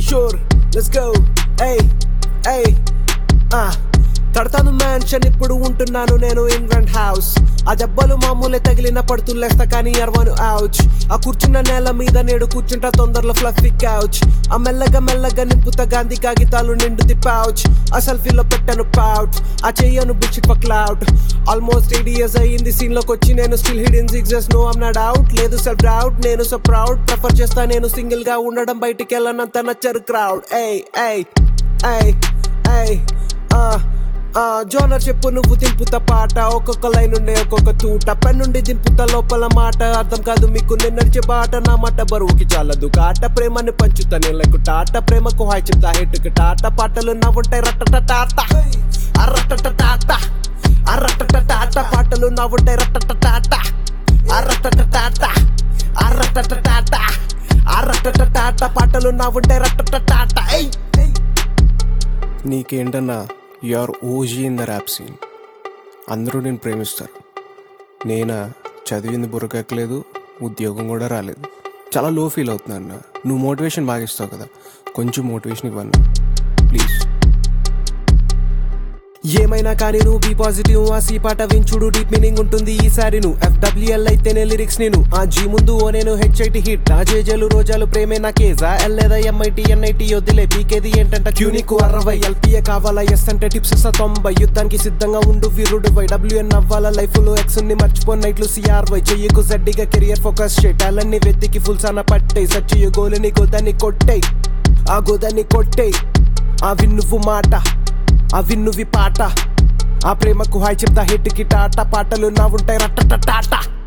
sure let's go ఏయ్ ఏయ్ ఆ కడతాను మ్యాన్షన్ ఇప్పుడు ఉంటున్నాను నేను ఇంగ్లాండ్ హౌస్ ఆ దెబ్బలు మామూలే తగిలిన పడుతులేస్తా కానీ అరవను అవుచ్ ఆ కూర్చున్న నేల మీద నేడు కూర్చుంటా తొందరలో ఫ్లఫీ కౌచ్ ఆ మెల్లగా మెల్లగా నింపుతా గాంధీ కాగితాలు నిండుతి పౌచ్ ఆ సెల్ఫీలో పెట్టాను పౌచ్ ఆ చెయ్యను బిచ్చి for cloud almost eight years అయ్యింది సీన్ లోకి వచ్చి నేను still hidden sixes no I'm not out లేదు సెల్ఫ్ డౌట్ నేను సో ప్రౌడ్ ప్రిఫర్ చేస్తా నేను సింగిల్ గా ఉండడం బయటికి వెళ్ళనంత నచ్చరు క్రౌడ్ ఏయ్ ఏయ్ ఏయ్ ఏయ్ ఆ ఆ జోనర్ చెప్పు నువ్వు దింపుతా పాట ఒక్కొక్క లైన్ ఉండే ఒక్కొక్క తూట పెన్నుండి దింపుతా లోపల మాట అర్థం కాదు మీకు నేను నడిచే బాట నా మాట బరువుకి చాలదు కాట ప్రేమని పంచుతా నేను టాట ప్రేమకు హాయ్ చెప్తా హెట్టుకి టాట పాటలు నవ్వుంటాయి రట్టట టాట అర్రటట టాట అర్రటట టాట పాటలు నవ్వుంటాయి రట్టట టాట అర్రటట టాట అర్రటట టాట అర్రటట టాట పాటలు నవ్వుంటాయి రట్టట టాట ఏయ్ నీకేంటన్నా you're OG in the rap scene అందరూ నేను ప్రేమిస్తారు నేనా చదివింది బుర్రకెక్కలేదు ఉద్యోగం కూడా రాలేదు చాలా లో ఫీల్ అవుతున్నా అన్న నువ్వు మోటివేషన్ బాగా ఇస్తావు కదా కొంచెం మోటివేషన్ ఇవ్వను ప్లీజ్ ఏమైనా కానీ నువ్వు బీ పాజిటివ్ ఆ సి పాట వించుడు డీప్ మీనింగ్ ఉంటుంది ఈసారి నువ్వు ఎఫ్డబ్ల్యూఎల్ అయితేనే లిరిక్స్ నేను ఆ జీ ముందు ఓ నేను హెచ్ఐటి హిట్ ఆ జేజలు రోజాలు ప్రేమే నా కేజా ఎల్ లేదా ఎంఐటి ఎన్ఐటి వదిలే పీకేది ఏంటంట క్యూ నీకు అరవై ఎల్పీఏ కావాలా ఎస్ అంటే టిప్స్ ఇస్తా తొంభై యుద్ధానికి సిద్ధంగా ఉండు వీరుడు వై డబ్ల్యూఎన్ అవ్వాలా లైఫ్ లో ఎక్స్ ని మర్చిపోయిన నైట్లు సిఆర్ వై చెయ్యకు జడ్డిగా కెరియర్ ఫోకస్ చే టాలెంట్ ని వెతికి ఫుల్ సాన పట్టే సచ్ గోలని గోదాన్ని కొట్టేయ్ ఆ గోదాన్ని కొట్టేయ్ ఆ విన్నువు మాట అవి నువ్వి పాట ఆ ప్రేమకు హాయ్ చెప్తా హిట్ కి టాటా పాటలు నా ఉంటాయి రట్టట టాటా